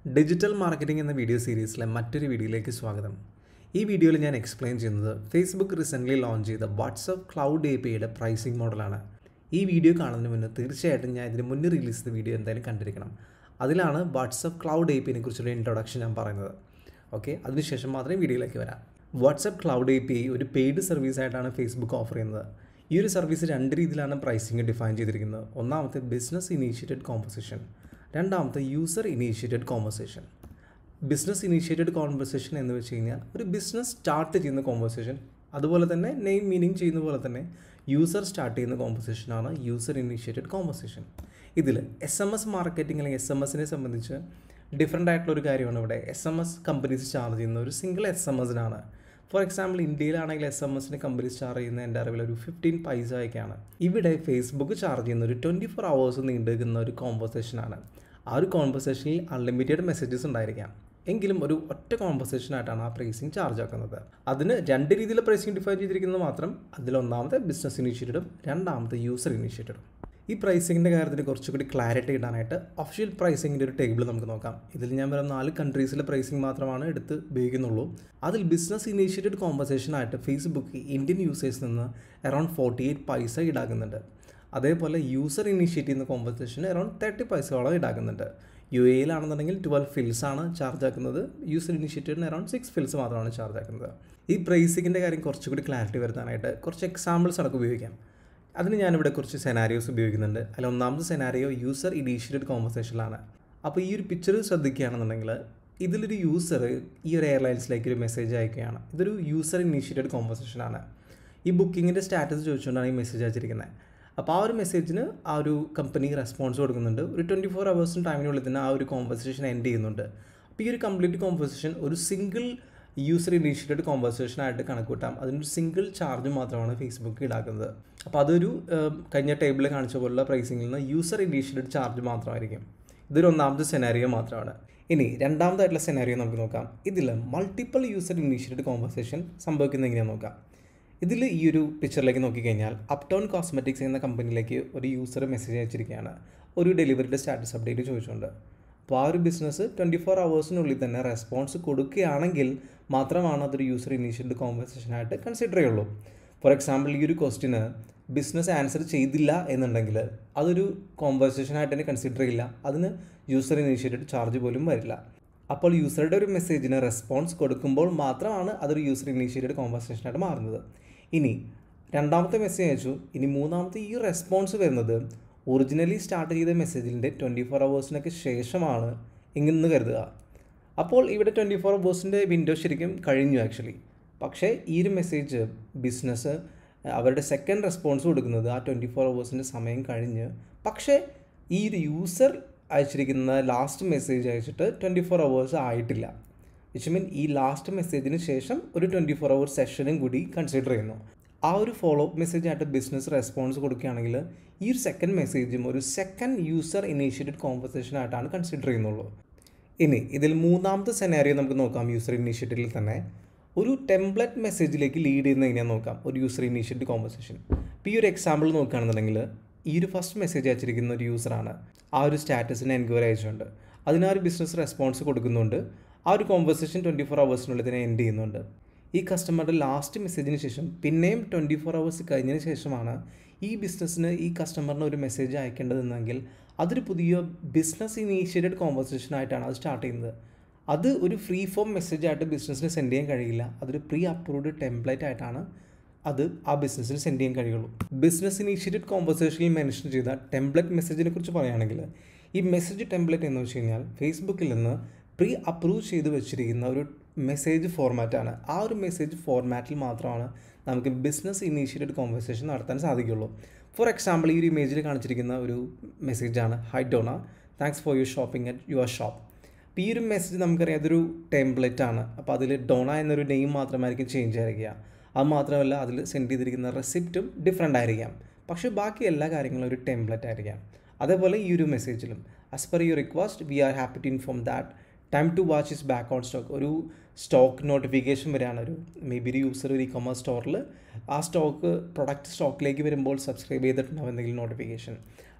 Digital marketing എന്ന video സീരീസിലെ മറ്റൊരു വീഡിയോയിലേക്ക് സ്വാഗതം ഈ വീഡിയോയിൽ ഞാൻ എക്സ്പ്ലെയിൻ ചെയ്യുന്നത് ഫേസ്ബുക്ക് റീസെൻ്റ്ലി ലോഞ്ച് ചെയ്ത വാട്സപ്പ് ക്ലൗഡ് എ പിയുടെ പ്രൈസിംഗ് മോഡലാണ് ഈ വീഡിയോ കാണുന്നതിന് മുന്നേ തീർച്ചയായിട്ടും ഞാൻ ഇതിന് മുന്നേ റിലീസ് ചെയ്ത വീഡിയോ എന്തായാലും കണ്ടിരിക്കണം അതിലാണ് വാട്സപ്പ് ക്ലൗഡ് എ പിനെ കുറിച്ചുള്ള ഇൻട്രൊഡക്ഷൻ ഞാൻ പറയുന്നത് ഓക്കെ അതിനുശേഷം മാത്രമേ വീഡിയോയിലേക്ക് വരാം വാട്സപ്പ് ക്ലൗഡ് എ പി ഒരു പെയ്ഡ് സർവീസ് ആയിട്ടാണ് ഫേസ്ബുക്ക് ഓഫർ ചെയ്യുന്നത് ഈ ഒരു സർവീസ് രണ്ട് രീതിയിലാണ് പ്രൈസിംഗ് ഡിഫൈൻ ചെയ്തിരിക്കുന്നത് ഒന്നാമത്തെ ബിസിനസ് ഇനീഷ്യേറ്റഡ് കോമ്പസിഷൻ രണ്ടാമത്തെ user initiated composition business initiated conversation എന്ന് വെച്ച് കഴിഞ്ഞാൽ ഒരു ബിസിനസ് സ്റ്റാർട്ട് ചെയ്യുന്ന കോൺവെർസേഷൻ അതുപോലെ തന്നെ നെയിം മീനിങ് ചെയ്യുന്ന പോലെ തന്നെ യൂസർ സ്റ്റാർട്ട് ചെയ്യുന്ന കോമ്പസിഷനാണ് യൂസർ ഇനീഷ്യേറ്റഡ് കോമ്പസിഷൻ ഇതിൽ എസ് എം എസ് മാർക്കറ്റിംഗ് അല്ലെങ്കിൽ എസ് എം എസിനെ സംബന്ധിച്ച് ഡിഫറെൻ്റ് ആയിട്ടുള്ള ഒരു കാര്യമാണ് ഇവിടെ S M S companies charge ചെയ്യുന്ന ഒരു സിംഗിൾ എസ് എം എസിനാണ് ഫോർ എക്സാമ്പിൾ ഇന്ത്യയിലാണെങ്കിൽ എസ് എം എസിന് കമ്പനീസ് ചാർജ് ചെയ്യുന്ന എൻ്റെ അറിവിൽ ഒരു ഫിഫ്റ്റീൻ പൈസ ഒക്കെയാണ് ഇവിടെ ഫേസ്ബുക്ക് ചാർജ് ചെയ്യുന്ന ഒരു ട്വൻറ്റി ഫോർ അവേഴ്സ് നീണ്ടു നിൽക്കുന്ന ഒരു കോൺവെർസേഷനാണ് ആ ഒരു കോൺവെർസേഷനിൽ അൺലിമിറ്റഡ് മെസ്സേജസ് ഉണ്ടായിരിക്കാം എങ്കിലും ഒരു ഒറ്റ കോൺവെർസേഷനായിട്ടാണ് ആ പ്രൈസിങ് ചാർജ് ആക്കുന്നത് അതിന് രണ്ട് രീതിയിൽ പ്രൈസിങ് ഡിഫൈൻ ചെയ്തിരിക്കുന്നത് മാത്രം അതിലൊന്നാമത്തെ ബിസിനസ് ഇനീഷ്യേറ്റഡും രണ്ടാമത്തെ യൂസർ ഇനീഷ്യേറ്റഡും ഈ പ്രൈസിങ്ങിൻ്റെ കാര്യത്തിൽ കുറച്ചുകൂടി ക്ലാരിറ്റി കിട്ടാനായിട്ട് ഒഫീഷ്യൽ പ്രൈസിങ്ങിൻ്റെ ഒരു ടേബിൾ നമുക്ക് നോക്കാം ഇതിൽ ഞാൻ വെറും നാല് കൺട്രീസിലെ പ്രൈസിങ് മാത്രമാണ് എടുത്ത് ഉപയോഗിക്കുന്നുള്ളൂ അതിൽ ബിസിനസ് ഇനീഷ്യേറ്റഡ് കോമ്പസേഷനായിട്ട് ഫേസ്ബുക്ക് ഇന്ത്യൻ യൂസേഴ്സിൽ നിന്ന് അറൗണ്ട് ഫോർട്ടി എയ്റ്റ് പൈസ ഈടാക്കുന്നുണ്ട് അതേപോലെ യൂസർ ഇനീഷ്യേറ്റ് ചെയ്യുന്ന കോമ്പസേഷന് അറൗണ്ട് തേർട്ടി പൈസയോളം ഈടാക്കുന്നുണ്ട് യു എയിലാണെന്നുണ്ടെങ്കിൽ ട്വൽവ് ഫിൽസ് ആണ് ചാർജ് ആക്കുന്നത് യൂസർ ഇനീഷ്യേറ്റീവിന് അറൗണ്ട് സിക്സ് ഫിൽസ് മാത്രമാണ് ചാർജ് ആക്കുന്നത് ഈ പ്രൈസിങ്ങിൻ്റെ കാര്യം കുറച്ചുകൂടി ക്ലാരിറ്റി വരുത്താനായിട്ട് കുറച്ച് എക്സാമ്പിൾസ് അടക്കം ഉപയോഗിക്കാം അതിന് ഞാനിവിടെ കുറച്ച് സെനാരിയോസ് ഉപയോഗിക്കുന്നുണ്ട് അതിൽ ഒന്നാമത്തെ സെനാരിയോ യൂസർ ഇനീഷ്യേറ്റഡ് കോമ്പസേഷനിലാണ് അപ്പോൾ ഈ ഒരു പിക്ചർ ശ്രദ്ധിക്കുകയാണെന്നുണ്ടെങ്കിൽ ഇതിലൊരു യൂസർ ഈ ഒരു എയർലൈൻസിലേക്ക് ഒരു മെസ്സേജ് അയക്കുകയാണ് ഇതൊരു യൂസർ ഇനീഷ്യേറ്റഡ് കോമ്പസേഷനാണ് ഈ ബുക്കിങ്ങിൻ്റെ സ്റ്റാറ്റസ് ചോദിച്ചുകൊണ്ടാണ് ഈ മെസ്സേജ് അയച്ചിരിക്കുന്നത് അപ്പോൾ ആ ഒരു മെസ്സേജിന് ആ ഒരു കമ്പനി റെസ്പോൺസ് കൊടുക്കുന്നുണ്ട് ഒരു ട്വൻറ്റി ഫോർ അവേഴ്സിന് ടൈമിനുള്ളിൽ തന്നെ ആ ഒരു കോൺവെർസേഷൻ എൻഡ് ചെയ്യുന്നുണ്ട് അപ്പോൾ ഈ ഒരു കംപ്ലീറ്റ് കോൺവെർസേഷൻ ഒരു സിംഗിൾ യൂസർ ഇനീഷ്യേറ്റഡ് കോൺവെർസേഷൻ ആയിട്ട് കണക്കൂട്ടാം അതിനൊരു സിംഗിൾ ചാർജ് മാത്രമാണ് ഫേസ്ബുക്ക് ഈടാക്കുന്നത് അപ്പോൾ അതൊരു കഴിഞ്ഞ ടേബിളിൽ കാണിച്ച പോലുള്ള പ്രൈസിങ്ങിൽ നിന്ന് യൂസർ ഇനീഷ്യേറ്റഡ് ചാർജ് മാത്രമായിരിക്കും ഇതൊരു ഒന്നാമത്തെ സെനാരിയോ മാത്രമാണ് ഇനി രണ്ടാമതായിട്ടുള്ള സെനാരിയോ നമുക്ക് നോക്കാം ഇതിൽ മൾട്ടിപ്പിൾ യൂസർ ഇനീഷ്യേറ്റഡ് കോൺവെർസേഷൻ സംഭവിക്കുന്നത് എങ്ങനെയാണെന്ന് നോക്കാം ഇതിൽ ഈ ഒരു പിക്ചറിലേക്ക് നോക്കിക്കഴിഞ്ഞാൽ അപ് ടൗൺ കോസ്മെറ്റിക്സ് എന്ന കമ്പനിയിലേക്ക് ഒരു യൂസർ മെസ്സേജ് അയച്ചിരിക്കുകയാണ് ഒരു ഡെലിവറിയുടെ സ്റ്റാറ്റസ് അപ്ഡേറ്റ് ചോദിച്ചുകൊണ്ട് അപ്പോൾ ആ ഒരു ബിസിനസ് ട്വൻറ്റി ഫോർ അവേഴ്സിനുള്ളിൽ തന്നെ റെസ്പോൺസ് കൊടുക്കുകയാണെങ്കിൽ മാത്രമാണ് അതൊരു യൂസർ ഇനീഷ്യേറ്റഡ് കോൺവെർസേഷനായിട്ട് കൺസിഡർ ചെയ്യുള്ളൂ ഫോർ എക്സാമ്പിൾ ഈ ഒരു ക്വസ്റ്റിന് ബിസിനസ് ആൻസർ ചെയ്തില്ല എന്നുണ്ടെങ്കിൽ അതൊരു കോൺവെർസേഷനായിട്ട് തന്നെ കൺസിഡർ ചെയ്യില്ല അതിന് യൂസർ ഇനീഷ്യേറ്റഡ് ചാർജ് പോലും വരില്ല അപ്പോൾ യൂസറുടെ ഒരു മെസ്സേജിന് റെസ്പോൺസ് കൊടുക്കുമ്പോൾ മാത്രമാണ് അതൊരു യൂസർ ഇനീഷ്യേറ്റഡ് കോൺവെർസേഷനായിട്ട് മാറുന്നത് ഇനി രണ്ടാമത്തെ മെസ്സേജ് അയച്ചു ഇനി മൂന്നാമത്തെ ഈ റെസ്പോൺസ് വരുന്നത് ഒറിജിനലി സ്റ്റാർട്ട് ചെയ്ത മെസ്സേജിൻ്റെ ട്വൻറ്റി ഫോർ അവേഴ്സിനൊക്കെ ശേഷമാണ് ഇങ്ങനെ കരുതുക അപ്പോൾ ഇവിടെ ട്വൻറ്റി ഫോർ അവേഴ്സിൻ്റെ വിൻഡോ ശരിക്കും കഴിഞ്ഞു ആക്ച്വലി പക്ഷേ ഈ ഒരു മെസ്സേജ് ബിസിനസ് അവരുടെ സെക്കൻഡ് റെസ്പോൺസ് കൊടുക്കുന്നത് ആ ട്വൻറ്റി ഫോർ അവേഴ്സിൻ്റെ സമയം കഴിഞ്ഞ് പക്ഷേ ഈ ഒരു യൂസർ അയച്ചിരിക്കുന്ന ലാസ്റ്റ് മെസ്സേജ് അയച്ചിട്ട് ട്വൻറ്റി ഫോർ അവേഴ്സ് ആയിട്ടില്ല വിച്ച് മീൻ ഈ ലാസ്റ്റ് മെസ്സേജിന് ശേഷം ഒരു ട്വൻറ്റി ഫോർ അവർ സെഷനും കൂടി കൺസിഡർ ചെയ്യുന്നു ആ ഒരു ഫോളോ അപ്പ് മെസ്സേജ് ആയിട്ട് ബിസിനസ് റെസ്പോൺസ് കൊടുക്കുകയാണെങ്കിൽ ഈ ഒരു സെക്കൻഡ് മെസ്സേജും ഒരു സെക്കൻഡ് യൂസർ ഇനീഷ്യേറ്റഡ് കോൺവെർസേഷൻ ആയിട്ടാണ് കൺസിഡർ ചെയ്യുന്നുള്ളൂ ഇനി ഇതിൽ മൂന്നാമത്തെ സെനാരിയോ നമുക്ക് നോക്കാം യൂസർ ഇനീഷ്യേറ്റീവിൽ തന്നെ ഒരു ടെംപ്ലറ്റ് മെസ്സേജിലേക്ക് ലീഡ് ചെയ്യുന്ന എങ്ങനെയാണെന്ന് നോക്കാം ഒരു യൂസർ ഇനീഷ്യേറ്റഡ് കോൺവെർസേഷൻ ഇപ്പോൾ ഈ ഒരു എക്സാമ്പിൾ നോക്കുകയാണെന്നുണ്ടെങ്കിൽ ഈ ഒരു ഫസ്റ്റ് മെസ്സേജ് അയച്ചിരിക്കുന്ന ഒരു യൂസറാണ് ആ ഒരു സ്റ്റാറ്റസിന് എൻക്വയറി അയച്ചുകൊണ്ട് അതിന് ആ ഒരു ബിസിനസ് റെസ്പോൺസ് കൊടുക്കുന്നുണ്ട് ആ ഒരു കോൺവെർസേഷൻ ട്വൻറ്റി ഫോർ അവേഴ്സിനുള്ളിൽ തന്നെ എൻഡ് ചെയ്യുന്നുണ്ട് ഈ കസ്റ്റമറുടെ ലാസ്റ്റ് മെസ്സേജിന് ശേഷം പിന്നെയും ട്വൻറ്റി ഫോർ അവേഴ്സ് കഴിഞ്ഞതിന് ശേഷമാണ് ഈ ബിസിനസ്സിന് ഈ കസ്റ്റമറിന് ഒരു മെസ്സേജ് അയക്കേണ്ടതെന്നെങ്കിൽ അതൊരു പുതിയ ബിസിനസ് ഇനീഷ്യേറ്റഡ് കോൺവെർസേഷൻ ആയിട്ടാണ് അത് സ്റ്റാർട്ട് ചെയ്യുന്നത് അത് ഒരു ഫ്രീ ഫോം മെസ്സേജ് ആയിട്ട് ബിസിനസ്സിന് സെൻഡ് ചെയ്യാൻ കഴിയില്ല അതൊരു പ്രീ അപ്രൂവ്ഡ് ടെംപ്ലേറ്റ് ആയിട്ടാണ് അത് ആ ബിസിനസ്സിന് സെൻഡ് ചെയ്യാൻ കഴിയുള്ളൂ ബിസിനസ് ഇനീഷ്യേറ്റഡ് കോൺവെർസേഷനിൽ മെൻഷൻ ചെയ്ത ടെംപ്ലേറ്റ് മെസ്സേജിനെ കുറിച്ച് പറയുകയാണെങ്കിൽ ഈ മെസ്സേജ് ടെംപ്ലേറ്റ് എന്ന് വെച്ച് കഴിഞ്ഞാൽ ഫേസ്ബുക്കിൽ നിന്ന് പ്രീ അപ്രൂവ് ചെയ്ത് വെച്ചിരിക്കുന്ന ഒരു മെസ്സേജ് ഫോർമാറ്റാണ് ആ ഒരു മെസ്സേജ് ഫോർമാറ്റിൽ മാത്രമാണ് നമുക്ക് ബിസിനസ് ഇനീഷ്യേറ്റഡ് കോൺവെർസേഷൻ നടത്താൻ സാധിക്കുള്ളൂ ഫോർ എക്സാമ്പിൾ ഈ ഒരു ഇമേജിൽ കാണിച്ചിരിക്കുന്ന ഒരു മെസ്സേജാണ് hi Donna thanks for your shopping at your shop അപ്പോൾ ഈ ഒരു മെസ്സേജ് നമുക്കറിയാം അതൊരു ടെംപ്ലേറ്റ് ആണ് അപ്പോൾ അതിൽ ഡോണ എന്നൊരു നെയിം മാത്രമായിരിക്കും ചേഞ്ച് ആയിരിക്കുക അത് മാത്രമല്ല അതിൽ സെൻഡ് ചെയ്തിരിക്കുന്ന റെസിപ്റ്റും ഡിഫറെൻ്റ് ആയിരിക്കാം പക്ഷേ ബാക്കി എല്ലാ കാര്യങ്ങളും ഒരു ടെംപ്ലേറ്റ് ആയിരിക്കാം അതേപോലെ ഈ ഒരു മെസ്സേജിലും as per you request we are happy to inform that time to watch is back on stock ഒരു സ്റ്റോക്ക് നോട്ടിഫിക്കേഷൻ വരികയാണ് ഒരു മേ ബി ഒരു യൂസർ ഒരു ഇ കൊമേഴ്സ് സ്റ്റോറിൽ ആ സ്റ്റോക്ക് പ്രൊഡക്റ്റ് സ്റ്റോക്കിലേക്ക് വരുമ്പോൾ സബ്സ്ക്രൈബ് ചെയ്തിട്ടുണ്ടാവും എന്തെങ്കിലും നോട്ടിഫിക്കേഷൻ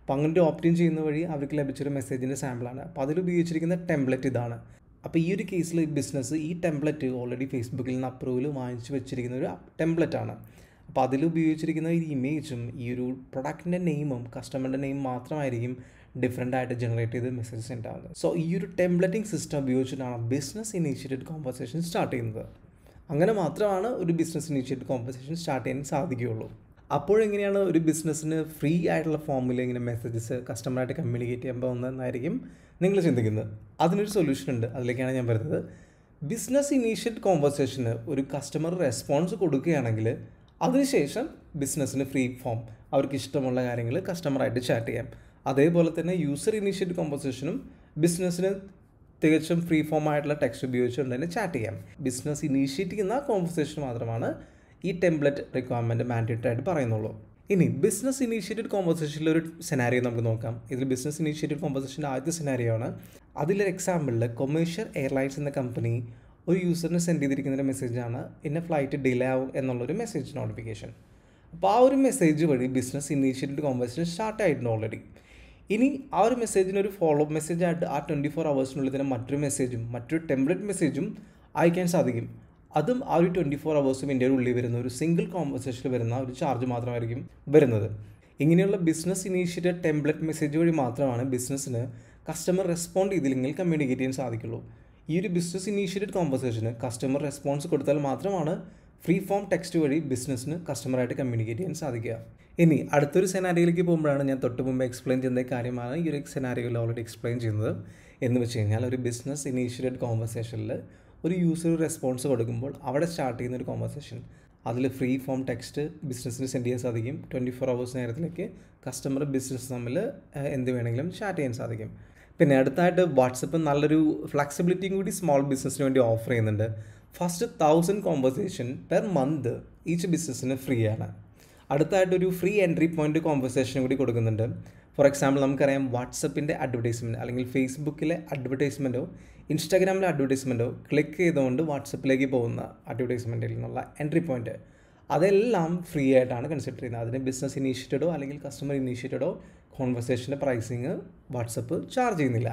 അപ്പോൾ അങ്ങനെ ഓപ്റ്റ് ഇൻ ചെയ്യുന്ന വഴി അവർക്ക് ലഭിച്ചൊരു മെസ്സേജിൻ്റെ സാമ്പിളാണ് അപ്പോൾ അതിൽ ഉപയോഗിച്ചിരിക്കുന്ന ടെംപ്ലറ്റ് ഇതാണ് അപ്പോൾ ഈ ഒരു കേസിൽ ബിസിനസ് ഈ ടെംപ്ലറ്റ് ഓൾറെഡി ഫേസ്ബുക്കിൽ നിന്ന് അപ്രൂവൽ വാങ്ങിച്ച് വെച്ചിരിക്കുന്ന ഒരു ടെംപ്ലറ്റ് ആണ് അപ്പോൾ അതിൽ ഉപയോഗിച്ചിരിക്കുന്ന ഒരു ഇമേജും ഈ ഒരു പ്രൊഡക്റ്റിൻ്റെ നെയിമും കസ്റ്റമറിൻ്റെ നെയിം മാത്രമായിരിക്കും ഡിഫറെൻ്റ് ആയിട്ട് ജനറേറ്റ് ചെയ്ത് മെസ്സേജ് സെൻഡ് ആവുന്നത് സോ ഈ ഒരു ടെംപ്ലറ്റിംഗ് സിസ്റ്റം ഉപയോഗിച്ചിട്ടാണ് ബിസിനസ് ഇനീഷ്യേറ്റഡ് കോമ്പൻസേഷൻ സ്റ്റാർട്ട് ചെയ്യുന്നത് അങ്ങനെ മാത്രമാണ് ഒരു ബിസിനസ് ഇനീഷ്യേറ്റഡ് കോമ്പൻസേഷൻ സ്റ്റാർട്ട് ചെയ്യാൻ സാധിക്കുകയുള്ളൂ അപ്പോഴെങ്ങനെയാണ് ഒരു ബിസിനസ്സിന് ഫ്രീ ആയിട്ടുള്ള ഫോമിൽ ഇങ്ങനെ മെസ്സേജസ് കസ്റ്റമറായിട്ട് കമ്മ്യൂണിക്കേറ്റ് ചെയ്യാൻ പോകുന്നതെന്നായിരിക്കും നിങ്ങൾ ചിന്തിക്കുന്നത് അതിനൊരു സൊല്യൂഷൻ ഉണ്ട് അതിലേക്കാണ് ഞാൻ വരുന്നത് ബിസിനസ് ഇനീഷ്യേറ്റ് കോമ്പൻസേഷന് ഒരു കസ്റ്റമർ റെസ്പോൺസ് കൊടുക്കുകയാണെങ്കിൽ അതിനുശേഷം ബിസിനസ്സിന് ഫ്രീ ഫോം അവർക്ക് ഇഷ്ടമുള്ള കാര്യങ്ങൾ കസ്റ്റമറായിട്ട് ചാറ്റ് ചെയ്യാം അതേപോലെ തന്നെ യൂസർ ഇനീഷ്യേറ്റ് കോമ്പൻസേഷനും ബിസിനസ്സിന് തികച്ചും ഫ്രീ ഫോം ആയിട്ടുള്ള ടെക്സ്റ്റ് ഉപയോഗിച്ചുകൊണ്ട് തന്നെ ചാറ്റ് ചെയ്യാം ബിസിനസ് ഇനീഷ്യേറ്റ് ചെയ്യുന്ന കോൺവെർസേഷൻ മാത്രമാണ് ഈ ടെംപ്ലറ്റ് റിക്വയർമെൻറ്റ് മാൻഡേറ്റഡ് ആയിട്ട് പറയുന്നുള്ളൂ ഇനി ബിസിനസ് ഇനീഷ്യേറ്റഡ് കോൺവെർസേഷനിൽ ഒരു സെനാരിയോ നമുക്ക് നോക്കാം ഇതിൽ ബിസിനസ് ഇനീഷ്യേറ്റഡ് കോൺവെർസേഷൻ്റെ ആദ്യത്തെ സെനാരിയോ ആണ് അതിലൊരു എക്സാമ്പിളിൽ കൊമേഴ്ഷ്യൽ എയർലൈൻസ് എന്ന കമ്പനി ഒരു യൂസറിന് സെൻഡ് ചെയ്തിരിക്കുന്ന ഒരു മെസ്സേജാണ് ഇന്ന ഫ്ലൈറ്റ് ഡിലേ ആവും എന്നുള്ളൊരു മെസ്സേജ് നോട്ടിഫിക്കേഷൻ അപ്പോൾ ആ ഒരു മെസ്സേജ് വഴി ബിസിനസ് ഇനീഷ്യേറ്റഡ് കോൺവെർസേഷൻ സ്റ്റാർട്ട് ആയിട്ടുണ്ട് ഓൾറെഡി ഇനി ആ ഒരു മെസ്സേജിന് ഒരു ഫോളോ അപ്പ് മെസ്സേജ് ആയിട്ട് ആ ട്വൻറ്റി ഫോർ അവേഴ്സിനുള്ളിൽ തന്നെ മറ്റൊരു മെസ്സേജും മറ്റൊരു ടെംപ്ലേറ്റ് മെസ്സേജും അയക്കാൻ സാധിക്കും അതും ആ ഒരു ട്വൻറ്റി ഫോർ അവേഴ്സും ഇന്ത്യയുടെ ഉള്ളിൽ വരുന്ന ഒരു സിംഗിൾ കോൺവെർസേഷനിൽ വരുന്ന ഒരു ചാർജ് മാത്രമായിരിക്കും വരുന്നത് ഇങ്ങനെയുള്ള ബിസിനസ് ഇനീഷ്യേറ്റഡ് ടെംപ്ലേറ്റ് മെസ്സേജ് വഴി മാത്രമാണ് ബിസിനസ്സിന് കസ്റ്റമർ റെസ്പോണ്ട് ചെയ്തില്ലെങ്കിൽ കമ്മ്യൂണിക്കേറ്റ് ചെയ്യാൻ സാധിക്കുള്ളൂ ഈ ഒരു ബിസിനസ് ഇനീഷ്യേറ്റഡ് കോൺവെർസേഷന് കസ്റ്റമർ റെസ്പോൺസ് കൊടുത്താൽ മാത്രമാണ് ഫ്രീ ഫോം ടെക്സ്റ്റ് വഴി ബിസിനസ്സിന് കസ്റ്റമറായിട്ട് കമ്മ്യൂണിക്കേറ്റ് ചെയ്യാൻ സാധിക്കുക ഇനി അടുത്തൊരു സെനാരിയിലേക്ക് പോകുമ്പോഴാണ് ഞാൻ തൊട്ട് മുമ്പ് എക്സ്പ്ലെയിൻ ചെയ്യുന്ന കാര്യമാണ് ഈ ഒരു സെനാരിയോയിൽ ഓൾറെഡി എക്സ്പ്ലെയിൻ ചെയ്യുന്നത് എന്ന് വെച്ച് കഴിഞ്ഞാൽ ഒരു ബിസിനസ് ഇനീഷ്യേറ്റഡ് കോൺവെർസേഷനിൽ ഒരു യൂസർ റെസ്പോൺസ് കൊടുക്കുമ്പോൾ അവിടെ സ്റ്റാർട്ട് ചെയ്യുന്ന ഒരു കോൺവെർസേഷൻ അതിൽ ഫ്രീ ഫോം ടെക്സ്റ്റ് ബിസിനസ്സിന് സെൻഡ് ചെയ്യാൻ സാധിക്കും ട്വൻറ്റി ഫോർ അവേഴ്സ് നേരത്തിലേക്ക് കസ്റ്റമർ ബിസിനസ് തമ്മിൽ എന്ത് വേണമെങ്കിലും ചാറ്റ് ചെയ്യാൻ സാധിക്കും പിന്നെ അടുത്തായിട്ട് വാട്സപ്പ് നല്ലൊരു ഫ്ലെക്സിബിലിറ്റിയും കൂടി സ്മോൾ ബിസിനസ്സിന് വേണ്ടി ഓഫർ ചെയ്യുന്നുണ്ട് first thousand conversation per month each ബിസിനസ്സിന് ഫ്രീ ആണ് അടുത്തായിട്ടൊരു ഫ്രീ എൻട്രി പോയിന്റ് കോൺവെർസേഷൻ കൂടി കൊടുക്കുന്നുണ്ട് ഫോർ എക്സാമ്പിൾ നമുക്കറിയാം വാട്സപ്പിൻ്റെ അഡ്വർടൈസ്മെൻറ്റ് അല്ലെങ്കിൽ ഫേസ്ബുക്കിലെ അഡ്വർടൈസ്മെൻറ്റോ ഇൻസ്റ്റാഗ്രാമിലെ അഡ്വർടൈസ്മെൻറ്റോ ക്ലിക്ക് ചെയ്തുകൊണ്ട് വാട്സപ്പിലേക്ക് പോകുന്ന അഡ്വർടൈസ്മെൻറ്റിൽ നിന്നുള്ള എൻട്രി പോയിന്റ് അതെല്ലാം ഫ്രീ ആയിട്ടാണ് കൺസിഡർ ചെയ്യുന്നത് അതിന് ബിസിനസ് ഇനീഷ്യേറ്റഡോ അല്ലെങ്കിൽ കസ്റ്റമർ ഇനീഷ്യേറ്റഡോ കോൺവെർസേഷൻ്റെ പ്രൈസിങ് വാട്സപ്പ് ചാർജ് ചെയ്യുന്നില്ല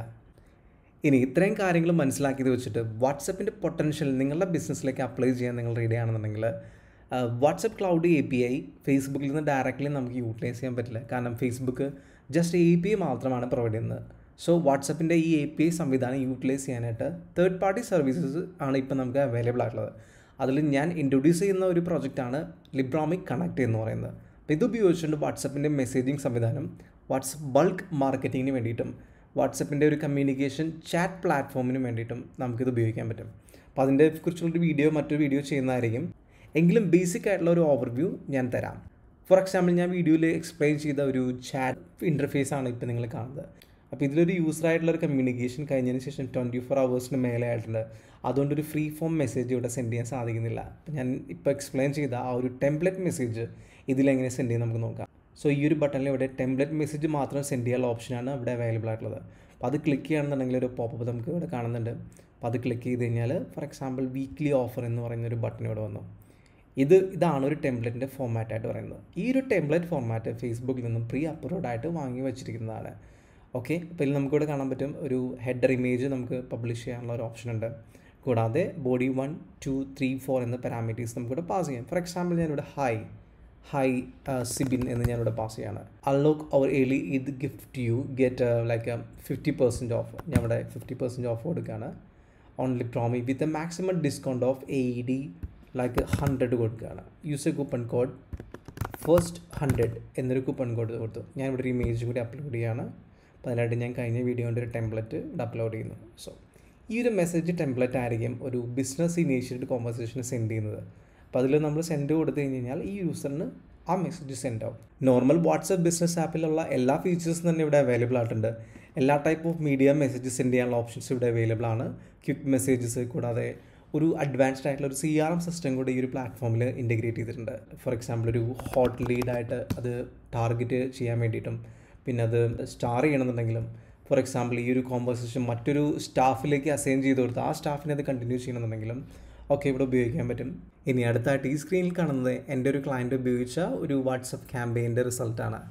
ഇനി ഇത്രയും കാര്യങ്ങൾ മനസ്സിലാക്കിയത് വെച്ചിട്ട് വാട്സപ്പിൻ്റെ പൊട്ടൻഷ്യൽ നിങ്ങളുടെ ബിസിനസ്സിലേക്ക് അപ്ലൈ ചെയ്യാൻ നിങ്ങൾ റെഡി ആണെന്നുണ്ടെങ്കിൽ WhatsApp cloud A P I ഫേസ്ബുക്കിൽ നിന്ന് ഡയറക്റ്റ്ലി നമുക്ക് യൂട്ടിലൈസ് ചെയ്യാൻ പറ്റില്ല കാരണം Facebook just A P I മാത്രമാണ് പ്രൊവൈഡ് ചെയ്യുന്നത് സോ വാട്സപ്പിൻ്റെ ഈ എ പി ഐ സംവിധാനം യൂട്ടിലൈസ് ചെയ്യാനായിട്ട് തേർഡ് പാർട്ടി സർവീസസ് ആണ് ഇപ്പോൾ നമുക്ക് അവൈലബിൾ ആയിട്ടുള്ളത് അതിൽ ഞാൻ ഇൻട്രൊഡ്യൂസ് ചെയ്യുന്ന ഒരു പ്രോജക്റ്റാണ് ലിബ്രോമിക് കണക്ട് എന്ന് പറയുന്നത് അപ്പോൾ ഇത് ഉപയോഗിച്ചുകൊണ്ട് വാട്സപ്പിൻ്റെ മെസ്സേജിങ് സംവിധാനം വാട്സപ്പ് ബൾക്ക് മാർക്കറ്റിങ്ങിന് വേണ്ടിയിട്ടും വാട്സപ്പിൻ്റെ ഒരു കമ്മ്യൂണിക്കേഷൻ ചാറ്റ് പ്ലാറ്റ്ഫോമിന് വേണ്ടിയിട്ടും നമുക്കിത് ഉപയോഗിക്കാൻ പറ്റും അപ്പോൾ അതിൻ്റെ കുറിച്ചുള്ളൊരു വീഡിയോ മറ്റൊരു വീഡിയോ ചെയ്യുന്നതായിരിക്കും എങ്കിലും ബേസിക് ആയിട്ടുള്ള ഒരു ഓവർവ്യൂ ഞാൻ തരാം ഫോർ എക്സാമ്പിൾ ഞാൻ വീഡിയോയിൽ എക്സ്പ്ലെയിൻ ചെയ്ത ഒരു ചാറ്റ് ഇൻ്റർഫേസ് ആണ് ഇപ്പോൾ നിങ്ങൾ കാണുന്നത് അപ്പോൾ ഇതിലൊരു യൂസറായിട്ടുള്ള ഒരു കമ്മ്യൂണിക്കേഷൻ കഴിഞ്ഞതിന് ശേഷം ട്വൻറ്റി ഫോർ അവേഴ്സിന് മേലെ ആയിട്ടുണ്ട് അതുകൊണ്ട് ഒരു ഫ്രീ ഫോം മെസ്സേജ് ഇവിടെ സെൻഡ് ചെയ്യാൻ സാധിക്കുന്നില്ല അപ്പോൾ ഞാൻ ഇപ്പോൾ എക്സ്പ്ലെയിൻ ചെയ്ത ആ ഒരു ടെംപ്ലേറ്റ് മെസ്സേജ് ഇതിലെങ്ങനെ സെൻഡ് ചെയ്യാൻ നമുക്ക് നോക്കാം സോ ഈ ഒരു ബട്ടണിൽ ഇവിടെ ടെംപ്ലേറ്റ് മെസ്സേജ് മാത്രം സെൻഡ് ചെയ്യാനുള്ള ഓപ്ഷനാണ് ഇവിടെ അവൈലബിൾ ആയിട്ടുള്ളത് അപ്പോൾ അത് ക്ലിക്ക് ചെയ്യുകയാണെന്നുണ്ടെങ്കിൽ ഒരു പോപ്പപ്പ് നമുക്ക് ഇവിടെ കാണുന്നുണ്ട് അപ്പോൾ അത് ക്ലിക്ക് ചെയ്ത് കഴിഞ്ഞാൽ ഫോർ എക്സാമ്പിൾ വീക്ക്ലി ഓഫർ എന്ന് പറയുന്ന ഒരു ബട്ടൺ ഇവിടെ വന്നു ഇത് ഇതാണ് ഒരു ടെംപ്ലേറ്റിൻ്റെ ഫോമാറ്റ് ആയിട്ട് പറയുന്നത് ഈ ഒരു ടെംപ്ലേറ്റ് ഫോമാറ്റ് ഫേസ്ബുക്കിൽ നിന്നും പ്രീ അപ്ലോഡ് ആയിട്ട് വാങ്ങി വെച്ചിരിക്കുന്നതാണ് ഓക്കെ അപ്പോൾ ഇതിൽ നമുക്കിവിടെ കാണാൻ പറ്റും ഒരു ഹെഡർ ഇമേജ് നമുക്ക് പബ്ലിഷ് ചെയ്യാനുള്ള ഒരു ഓപ്ഷൻ ഉണ്ട് കൂടാതെ body one two three four എന്ന പാരാമീറ്റേഴ്സ് നമുക്കിവിടെ പാസ് ചെയ്യാം ഫോർ എക്സാമ്പിൾ ഞാനിവിടെ ഹൈ ഹൈ സിബിൻ എന്ന് ഞാനിവിടെ പാസ് ചെയ്യാണ് അൺലോക്ക് അവർ ഏലി ഇത് gift you get like fifty percent off ഞാൻ ഇവിടെ ഫിഫ്റ്റി പെർസെൻറ്റ് ഓഫ് കൊടുക്കുകയാണ് only promo with a maximum discount of A D like hundred കൊടുക്കുകയാണ് use a coupon code first hundred എന്നൊരു coupon code കൊടുത്തു ഞാൻ ഇവിടെ ഒരു ഇമേജ് കൂടി അപ്ലോഡ് ചെയ്യുകയാണ് അപ്പോൾ അതിനായിട്ട് ഞാൻ കഴിഞ്ഞ വീഡിയോൻ്റെ ഒരു ടെംപ്ലറ്റ് ഇവിടെ അപ്ലോഡ് ചെയ്യുന്നു സോ ഈ ഒരു മെസ്സേജ് ടെംപ്ലറ്റ് ആയിരിക്കും ഒരു ബിസിനസ് ഇനീഷ്യേറ്റഡ് കോൺവെർസേഷന് സെൻഡ് ചെയ്യുന്നത് അപ്പോൾ അതിൽ നമ്മൾ സെൻഡ് കൊടുത്തു കഴിഞ്ഞ് കഴിഞ്ഞാൽ ഈ യൂസറിന് ആ മെസ്സേജ് സെൻഡ് ആവും നോർമൽ വാട്സപ്പ് ബിസിനസ് ആപ്പിലുള്ള എല്ലാ ഫീച്ചേഴ്സും തന്നെ ഇവിടെ അവൈലബിൾ ആയിട്ടുണ്ട് എല്ലാ type of media message send ചെയ്യാനുള്ള ഓപ്ഷൻസ് ഇവിടെ അവൈലബിൾ ആണ് ക്വിക്ക് മെസ്സേജസ് കൂടാതെ ഒരു അഡ്വാൻസ്ഡ് ആയിട്ടുള്ള ഒരു സി ആർ എം സിസ്റ്റം കൂടി ഈ ഒരു പ്ലാറ്റ്ഫോമിൽ ഇൻറ്റഗ്രേറ്റ് ചെയ്തിട്ടുണ്ട് ഫോർ എക്സാമ്പിൾ ഒരു ഹോട്ട് ലീഡായിട്ട് അത് ടാർഗറ്റ് ചെയ്യാൻ വേണ്ടിയിട്ടും പിന്നെ അത് സ്റ്റാർ ചെയ്യണമെന്നുണ്ടെങ്കിലും ഫോർ എക്സാമ്പിൾ ഈ ഒരു കോമ്പസിഷൻ മറ്റൊരു സ്റ്റാഫിലേക്ക് അസൈൻ ചെയ്ത് കൊടുത്ത് ആ സ്റ്റാഫിനെ അത് കണ്ടിന്യൂ ചെയ്യണമെന്നുണ്ടെങ്കിലും ഒക്കെ ഇവിടെ ഉപയോഗിക്കാൻ പറ്റും ഇനി അടുത്തായിട്ട് ഈ സ്ക്രീനിൽ കാണുന്നത് എൻ്റെ ഒരു ക്ലയൻറ്റ് ഉപയോഗിച്ച ഒരു വാട്സപ്പ് ക്യാമ്പയിൻ്റെ റിസൾട്ടാണ്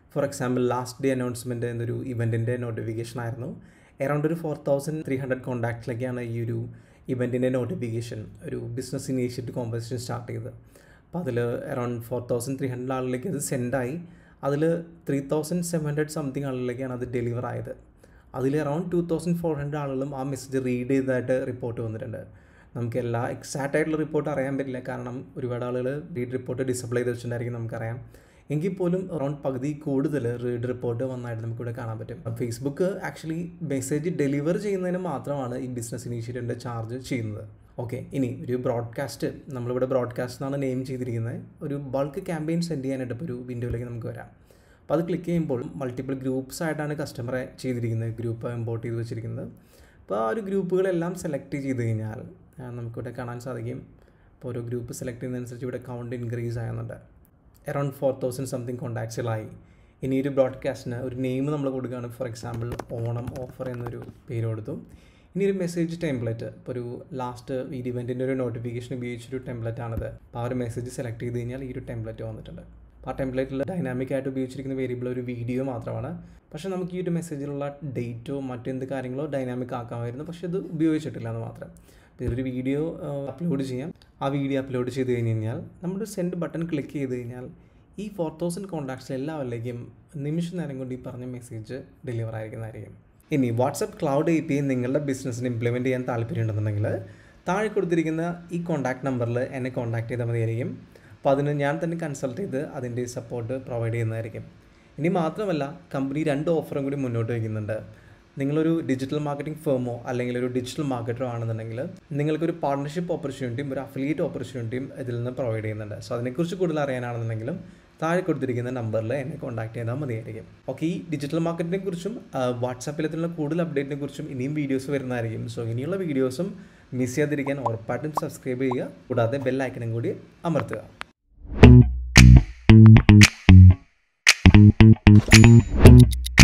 for example last day announcement എന്നൊരു ഇവൻറ്റിൻ്റെ നോട്ടിഫിക്കേഷൻ ആയിരുന്നു എറൗണ്ട് ഒരു ഫോർ തൗസൻഡ് ത്രീ ഹൺഡ്രഡ് കോൺടാക്റ്റിലേക്കാണ് ഈ ഒരു ഇവൻറ്റിൻ്റെ നോട്ടിഫിക്കേഷൻ ഒരു ബിസിനസ് ഇനീഷ്യേറ്റീവ് കോമ്പറ്റീഷൻ സ്റ്റാർട്ട് ചെയ്തത് അപ്പോൾ അതിൽ around four thousand three hundred ആളിലേക്ക് അത് സെൻഡായി അതിൽ three thousand seven hundred something ആളിലേക്കാണ് അത് ഡെലിവർ ആയത് അതിൽ around two thousand four hundred ആളുകളും ആ മെസ്സേജ് റീഡ് ചെയ്തതായിട്ട് റിപ്പോർട്ട് വന്നിട്ടുണ്ട് നമുക്ക് എല്ലാ എക്സാക്റ്റ് ആയിട്ടുള്ള റിപ്പോർട്ട് അറിയാൻ പറ്റില്ല കാരണം ഒരുപാട് ആളുകൾ റീഡ് റിപ്പോർട്ട് ഡിസപ്ലേ ചെയ്ത് വെച്ചിട്ടുണ്ടായിരിക്കും നമുക്കറിയാം എങ്കിൽ പോലും അറൗണ്ട് പകുതി കൂടുതൽ റീഡ് റിപ്പോർട്ട് വന്നായിട്ട് നമുക്കിവിടെ കാണാൻ പറ്റും ഫേസ്ബുക്ക് ആക്ച്വലി മെസ്സേജ് ഡെലിവർ ചെയ്യുന്നതിന് മാത്രമാണ് ഈ ബിസിനസ് ഇനീഷ്യേറ്റീവിൻ്റെ ചാർജ് ചെയ്യുന്നത് ഓക്കെ ഇനി ഒരു ബ്രോഡ്കാസ്റ്റ് നമ്മളിവിടെ ബ്രോഡ്കാസ്റ്റ് എന്നാണ് നെയിം ചെയ്തിരിക്കുന്നത് ഒരു ബൾക്ക് ക്യാമ്പയിൻ സെൻഡ് ചെയ്യാനായിട്ട് ഇപ്പോൾ ഒരു വിൻഡോയിലേക്ക് നമുക്ക് വരാം അപ്പോൾ അത് ക്ലിക്ക് ചെയ്യുമ്പോൾ മൾട്ടിപ്പിൾ ഗ്രൂപ്പ്സ് ആയിട്ടാണ് കസ്റ്റമറെ ചെയ്തിരിക്കുന്നത് ഗ്രൂപ്പ് ഇമ്പോർട്ട് ചെയ്ത് വെച്ചിരിക്കുന്നത് അപ്പോൾ ആ ഒരു ഗ്രൂപ്പുകളെല്ലാം സെലക്ട് ചെയ്ത് കഴിഞ്ഞാൽ നമുക്കിവിടെ കാണാൻ സാധിക്കും ഇപ്പോൾ ഓരോ ഗ്രൂപ്പ് സെലക്ട് ചെയ്യുന്നതനുസരിച്ച് ഇവിടെ കൗണ്ട് ഇൻക്രീസ് ആകുന്നുണ്ട് അറൗണ്ട് ഫോർ തൗസൻഡ് സംതിങ് കോൺടാക്ട്സിലായി ഇനി ഒരു ബ്രോഡ്കാസ്റ്റിന് ഒരു നെയിം നമ്മൾ കൊടുക്കുകയാണ് ഫോർ എക്സാമ്പിൾ ഓണം ഓഫർ എന്നൊരു പേര് കൊടുത്തു ഇനി ഒരു മെസ്സേജ് ടെംപ്ലേറ്റ് ഇപ്പോൾ ഒരു ലാസ്റ്റ് ഈ ഇവൻറ്റിൻ്റെ ഒരു നോട്ടിഫിക്കേഷൻ ഉപയോഗിച്ചൊരു ടെംപ്ലേറ്റ് ആണിത് അപ്പോൾ ആ ഒരു മെസ്സേജ് സെലക്ട് ചെയ്ത് കഴിഞ്ഞാൽ ഈ ഒരു ടെംപ്ലേറ്റ് വന്നിട്ടുണ്ട് അപ്പോൾ ആ ടെംപ്ലേറ്റിൽ ഡൈനാമിക് ആയിട്ട് ഉപയോഗിച്ചിരിക്കുന്ന വേരിയബിൾ ഒരു വീഡിയോ മാത്രമാണ് പക്ഷേ നമുക്ക് ഈ ഒരു മെസ്സേജിലുള്ള ഡേറ്റോ മറ്റെന്ത് കാര്യങ്ങളോ ഡൈനാമിക് ആക്കാമായിരുന്നു പക്ഷേ ഇത് ഉപയോഗിച്ചിട്ടില്ല എന്ന് മാത്രം ഇതൊരു വീഡിയോ അപ്ലോഡ് ചെയ്യാം ആ വീഡിയോ അപ്ലോഡ് ചെയ്ത് കഴിഞ്ഞ് കഴിഞ്ഞാൽ നമ്മുടെ സെൻഡ് ബട്ടൺ ക്ലിക്ക് ചെയ്ത് കഴിഞ്ഞാൽ ഈ ഫോർ തൗസൻഡ് കോൺടാക്ട്സിൽ എല്ലാവരിലേക്കും നിമിഷ നേരം കൊണ്ട് ഈ പറഞ്ഞ മെസ്സേജ് ഡെലിവർ ആയിരിക്കുന്നതായിരിക്കും ഇനി വാട്സപ്പ് ക്ലൗഡ് എ പി നിങ്ങളുടെ ബിസിനസ്സിന് ഇംപ്ലിമെൻറ്റ് ചെയ്യാൻ താല്പര്യമുണ്ടെന്നുണ്ടെങ്കിൽ താഴെ കൊടുത്തിരിക്കുന്ന ഈ കോൺടാക്ട് നമ്പറിൽ എന്നെ കോൺടാക്ട് ചെയ്താൽ മതിയായിരിക്കും അപ്പോൾ അതിന് ഞാൻ തന്നെ കൺസൾട്ട് ചെയ്ത് അതിൻ്റെ സപ്പോർട്ട് പ്രൊവൈഡ് ചെയ്യുന്നതായിരിക്കും ഇനി മാത്രമല്ല കമ്പനി രണ്ട് ഓഫറും കൂടി മുന്നോട്ട് വയ്ക്കുന്നുണ്ട് നിങ്ങളൊരു ഡിജിറ്റൽ മാർക്കറ്റിംഗ് ഫേമോ അല്ലെങ്കിൽ ഒരു ഡിജിറ്റൽ മാർക്കറ്ററോ ആണെന്നുണ്ടെങ്കിൽ നിങ്ങൾക്കൊരു പാർട്ണർഷിപ്പ് ഓപ്പർച്യൂണിറ്റിയും ഒരു അഫിലിയേറ്റ് ഓപ്പർച്യൂണിറ്റിയും ഇതിൽ നിന്ന് പ്രൊവൈഡ് ചെയ്യുന്നുണ്ട് സോ അതിനെക്കുറിച്ച് കൂടുതൽ അറിയാനാണെന്നുണ്ടെങ്കിലും താഴെ കൊടുത്തിരിക്കുന്ന നമ്പറിൽ എന്നെ കോൺടാക്ട് ചെയ്താൽ മതിയായിരിക്കും ഓക്കെ ഈ ഡിജിറ്റൽ മാർക്കറ്റിനെ കുറിച്ചും വാട്സാപ്പിലെത്തുള്ള കൂടുതൽ അപ്ഡേറ്റിനെ കുറിച്ചും ഇനിയും വീഡിയോസ് വരുന്നതായിരിക്കും സോ ഇനിയുള്ള വീഡിയോസും മിസ് ചെയ്യാതിരിക്കാൻ ഉറപ്പായിട്ടും സബ്സ്ക്രൈബ് ചെയ്യുക കൂടാതെ ബെൽ ഐക്കണും കൂടി അമർത്തുക Thank you.